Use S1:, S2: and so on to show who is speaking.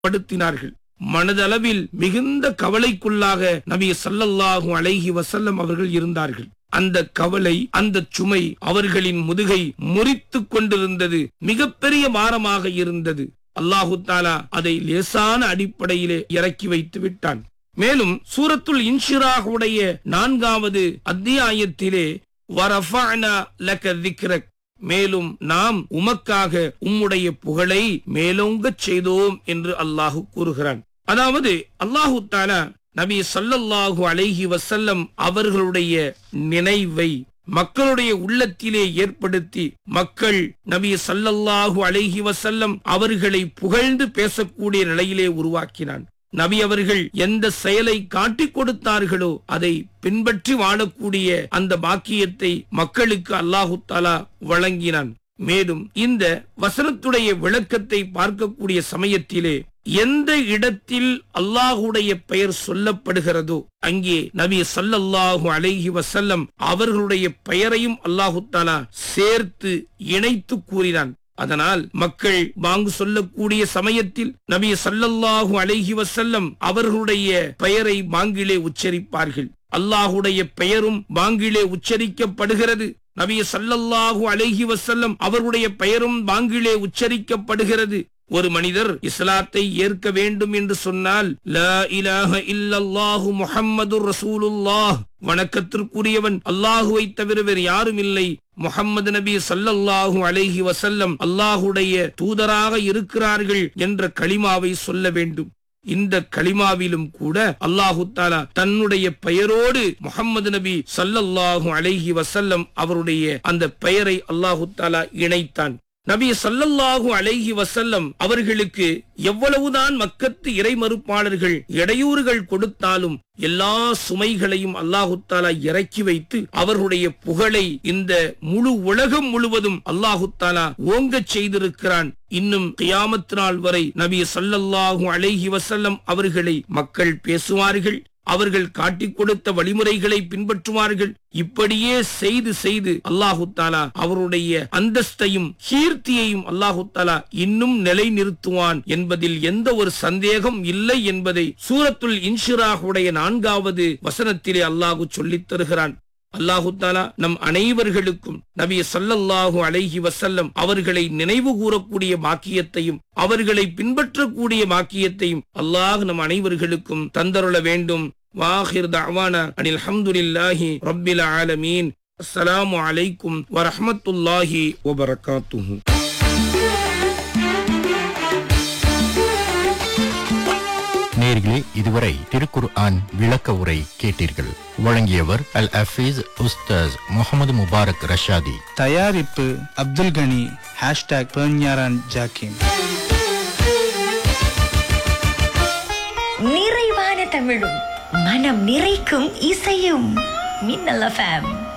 S1: படுத்தினார்கள் மனதளவில் மிகுந்த கவலைக்குள்ளாக நபி ஸல்லல்லாஹு அலைஹி வஸல்லம் அவர்கள் இருந்தார்கள் அந்த கவலை அந்த சுமை அவர்களின் முதுகை முறித்துக் கொண்டிருந்தது மிகப்பெரிய பாரமாக இருந்தது அல்லாஹு தாலா அதை லேசான அடிப்படையிலே இறக்கி வைத்து விட்டான் மேலும் சூரத்துல் இன்ஷிராஹுடைய நான்காவது அத்தியாயத்திலே வரஃபஅனா லக திக்ரக் மேலும் நாம் உமக்காக உம்முடைய புகழை மேலோங்கச் செய்தோம் என்று அல்லாஹு கூறுகிறான் அதாவது அல்லாஹு தாலா நபி ஸல்லல்லாஹு அலைஹி வஸல்லம் அவர்களுடைய நினைவை மக்களுடைய உள்ளத்திலே ஏற்படுத்தி மக்கள் நபி ஸல்லல்லாஹு அலைஹி வஸல்லம் அவர்களை புகழ்ந்து பேசக்கூடிய நிலையிலே உருவாக்கினான் நபி அவர்கள் எந்த செயலை காட்டிக் கொடுத்தார்களோ அதை பின்பற்றி வாழக்கூடிய அந்த பாக்கியத்தை மக்களுக்கு அல்லாஹு தாலா வழங்கினான் மேலும் இந்த வசனத்துடைய விளக்கத்தை பார்க்கக்கூடிய சமயத்திலே எந்த இடத்தில் அல்லாஹுடைய பெயர் சொல்லப்படுகிறதோ அங்கே நபி ஸல்லல்லாஹு அலைஹி வஸல்லம் அவர்களுடைய பெயரையும் அல்லாஹு தாலா சேர்த்து இணைத்து கூறினான் அதனால் மக்கள் வாங்கு சொல்லக்கூடிய சமயத்தில் நபி ஸல்லல்லாஹு அலைஹி வஸல்லம் அவர்களுடைய பெயரை வாங்கிலே உச்சரிப்பார்கள் அல்லாஹுடைய பெயரும் வாங்கிலே உச்சரிக்கப்படுகிறது நபி ஸல்லல்லாஹு அலைஹி வஸல்லம் அவருடைய பெயரும் வாங்கிலே உச்சரிக்கப்படுகிறது ஒரு மனிதர் இஸ்லாத்தை ஏற்க வேண்டும் என்று சொன்னால் லா இலாஹ இல்லல்லாஹு முஹம்மதுர் ரசூலுல்லாஹ் வணக்கத்திற்குரியவன் அல்லாஹுவை தவிர வேறு யாரும் இல்லை முஹம்மது நபி ஸல்லல்லாஹு அலைஹி வஸல்லம் அல்லாஹுடைய தூதராக இருக்கிறார்கள் என்ற களிமாவை சொல்ல வேண்டும் இந்த களிமாவிலும் கூட அல்லாஹு தாலா தன்னுடைய பெயரோடு முஹம்மது நபி ஸல்லல்லாஹு அலைஹி வஸல்லம் அவருடைய அந்த பெயரை அல்லாஹு தாலா இணைத்தான் நபி ஸல்லல்லாஹு அலைஹி வஸல்லம் அவர்களுக்கு எவ்வளவுதான் மக்கத்து இறை மறுப்பாளர்கள் இடையூறுகள் கொடுத்தாலும் எல்லா சுமைகளையும் அல்லாஹு தாலா இறக்கி வைத்து அவர்களுடைய புகழை இந்த முழு உலகம் முழுவதும் அல்லாஹு தாலா ஓங்கச் செய்திருக்கிறான் இன்னும் கியாமத் நாள் வரை நபி ஸல்லல்லாஹு அலைஹி வஸல்லம் அவர்களை மக்கள் பேசுவார்கள் அவர்கள் காட்டிக் கொடுத்த வழிமுறைகளை பின்பற்றுவார்கள் இப்படியே செய்து செய்து அல்லாஹு தாலா அவருடைய அந்தஸ்தையும் கீர்த்தியையும் அல்லாஹு தாலா இன்னும் நிலைநிறுத்துவான் என்பதில் எந்த ஒரு சந்தேகம் இல்லை என்பதை சூரத்துல் இன்ஷிராஹுடைய நான்காவது வசனத்திலே அல்லாஹு சொல்லித் தருகிறான் அல்லாஹு தாலா நம் அனைவர்களுக்கும் நபி ஸல்லல்லாஹு அலைஹி வஸல்லம் அவர்களை நினைவு கூறக்கூடிய பாக்கியத்தையும் அவர்களை பின்பற்றக்கூடிய பாக்கியத்தையும் அல்லாஹ் நம் அனைவர்களுக்கும் தந்தருள வேண்டும் வாஹிர் தஅவானா அனில் ஹம்துலில்லாஹி ரப்பில் ஆலமீன் அஸ்ஸலாமு அலைக்கும் வரஹ்மத்துல்லாஹி வபரகாத்துஹு
S2: நேர்களே இதுவரை திருக்குர் ஆன் விளக்க உரை கேட்டீர்கள் வழங்கியவர் அல் அஃபீஸ் உஸ்தாஸ் முகமது முபாரக் ரஷாதி
S3: தயாரிப்பு அப்துல் கனி ஹேஷ்டாக் பெர்ஞாரான் ஜாக்கிம்
S4: நிறைவான தமிழும் மனம் நிறைக்கும் இசையும் மின்னல் எஃப்எம்